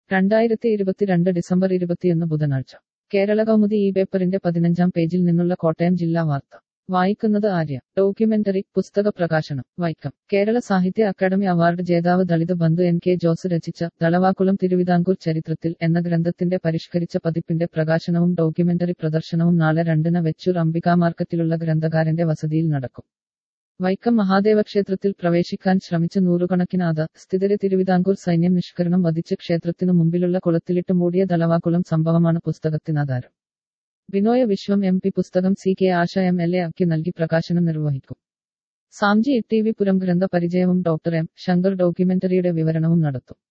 രണ്ടായിരത്തി ഇരുപത്തിരണ്ട് ഡിസംബർ ഇരുപത്തിയൊന്ന് ബുധനാഴ്ച കേരള കൗമുദി ഈ പേപ്പറിന്റെ പതിനഞ്ചാം പേജിൽ നിന്നുള്ള കോട്ടയം ജില്ലാ വാർത്ത വായിക്കുന്നത് ആര്യ ഡോക്യുമെന്ററി പുസ്തക പ്രകാശനം വൈക്കം കേരള സാഹിത്യ അക്കാദമി അവാർഡ് ജേതാവ് ദളിത് ബന്ധു എൻ കെ ജോസ് രചിച്ച ദളവാക്കുളം തിരുവിതാംകൂർ ചരിത്രത്തിൽ എന്ന ഗ്രന്ഥത്തിന്റെ പരിഷ്കരിച്ച പതിപ്പിന്റെ പ്രകാശനവും ഡോക്യുമെന്ററി പ്രദർശനവും നാളെ രണ്ടിന് വെച്ചൂർ അംബികാ മാർക്കറ്റിലുള്ള ഗ്രന്ഥകാരന്റെ വസതിയിൽ നടക്കും വൈക്കം മഹാദേവ ക്ഷേത്രത്തിൽ പ്രവേശിക്കാൻ ശ്രമിച്ച നൂറുകണക്കിന് അത സ്ഥിതരെ തിരുവിതാംകൂർ സൈന്യം നിഷ്കരണം വധിച്ച് ക്ഷേത്രത്തിനു മുമ്പിലുള്ള കുളത്തിലിട്ട് മൂടിയ ദളവാക്കുളം സംഭവമാണ് പുസ്തകത്തിനാധാരം ബിനോയ വിശ്വം എം പി പുസ്തകം C K Asha M L A അക്കി നൽകി പ്രകാശനം നിർവഹിക്കും സാംജി ടി വി പുരം ഗ്രന്ഥ പരിചയവും ഡോക്ടർ എം ശങ്കർ ഡോക്യുമെന്ററിയുടെ വിവരണവും നടത്തും